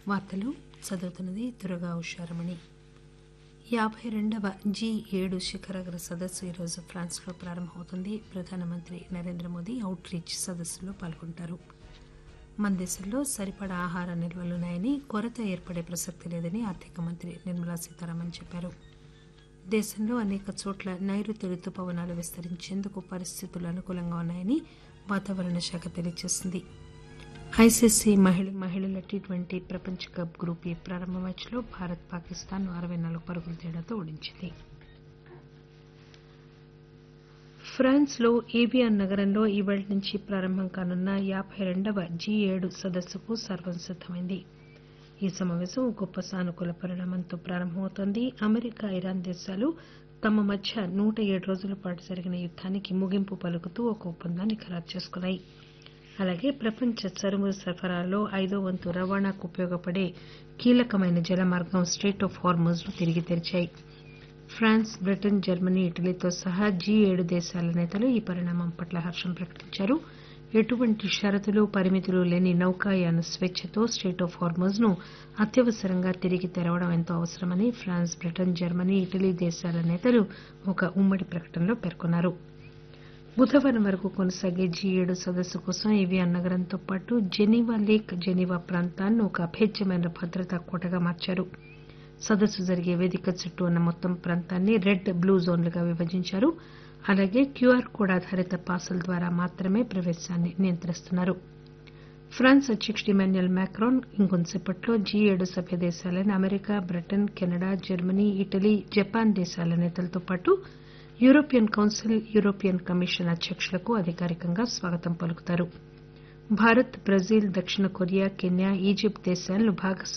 వార్తలు చదువుతున్నది దుర్గా ఉషారమణి యాబై రెండవ జీ ఏడు శిఖరాగ్ర సదస్సు ఈరోజు ఫ్రాన్స్లో ప్రారంభమవుతుంది ప్రధానమంత్రి నరేంద్ర మోదీ అవుట్ రీచ్ సదస్సులో పాల్గొంటారు మన దేశంలో సరిపడా ఆహార నిల్వలున్నాయని కొరత ఏర్పడే ప్రసక్తి లేదని ఆర్థిక మంత్రి నిర్మలా సీతారామన్ చెప్పారు దేశంలో అనేక చోట్ల నైరుతి రుతుపవనాలు విస్తరించేందుకు పరిస్థితులు అనుకూలంగా ఉన్నాయని వాతావరణ శాఖ తెలియజేసింది ఐసీసీ మహిళ మహిళల టీ ట్వంటీ ప్రపంచ కప్ గ్రూప్ ఏ ప్రారంభ మ్యాచ్లో భారత్ పాకిస్తాన్ అరవై నాలుగు పరుగుల తేడాతో ఓడించింది ఫ్రాన్స్ లో ఏవియాన్ నగరంలో ఈవేళ నుంచి ప్రారంభం కానున్న యాబై రెండవ జీ ఏడు సదస్సుకు సర్వం సిద్దమైంది ఈ సమావేశం గొప్ప సానుకూల పరిణామంతో ప్రారంభమవుతోంది అమెరికా ఇరాన్ దేశాలు తమ మధ్య నూట ఏడు రోజుల పాటు జరిగిన యుద్దానికి ముగింపు పలుకుతూ ఒక ఒప్పందాన్ని ఖరారు చేసుకున్నాయి అలాగే ప్రపంచ చమురు సరఫరాలో ఐదో వంతు రవాణాకు ఉపయోగపడే కీలకమైన జలమార్గం స్టేట్ ఆఫ్ హార్మోజ్ ను తిరిగి తెరిచాయి ఫ్రాన్స్ బ్రిటన్ జర్మనీ ఇటలీతో సహా జీ ఏడు దేశాల నేతలు ఈ పరిణామం పట్ల హర్షం ప్రకటించారు ఎటువంటి షరతులు పరిమితులు లేని నౌకాయాన స్వేచ్చతో స్టేట్ ఆఫ్ హార్మోజ్ ను అత్యవసరంగా తిరిగి తెరవడం ఎంతో అవసరమని ఫ్రాన్స్ బ్రిటన్ జర్మనీ ఇటలీ దేశాల నేతలు ఒక ఉమ్మడి ప్రకటనలో పేర్కొన్నారు బుధవారం వరకు కొనసాగే జీ ఏడు సదస్సు కోసం ఏవియాన్ నగరంతో పాటు జెనీవా లేక్ జెనీవా ప్రాంతాన్ని ఒక అభేద్యమైన భద్రతా కోటగా మార్చారు సదస్సు జరిగే వేదిక చుట్టూ ఉన్న మొత్తం ప్రాంతాన్ని రెడ్ బ్లూ జోన్లుగా విభజించారు అలాగే క్యూఆర్ కోడ్ ఆధారిత పాసుల ద్వారా మాత్రమే ప్రవేశాన్ని నియంత్రిస్తున్నారు ఫ్రాన్స్ అధ్యకుడు ఇమాన్యుయల్ మాక్రాన్ ఇంకొంతసేపట్లో జీ ఏడు సభ్య దేశాలైన America Britain Canada Germany Italy Japan దేశాల నేతలతో పాటు యూరోపియన్ కౌన్సిల్ యూరోపియన్ కమిషన్ అధ్యకులకు అధికారికంగా స్వాగతం పలుకుతారు భారత్ బ్రెజిల్ దక్షిణ కొరియా కెన్యా ఈజిప్ట్ దేశాలను భాగస్వామ్య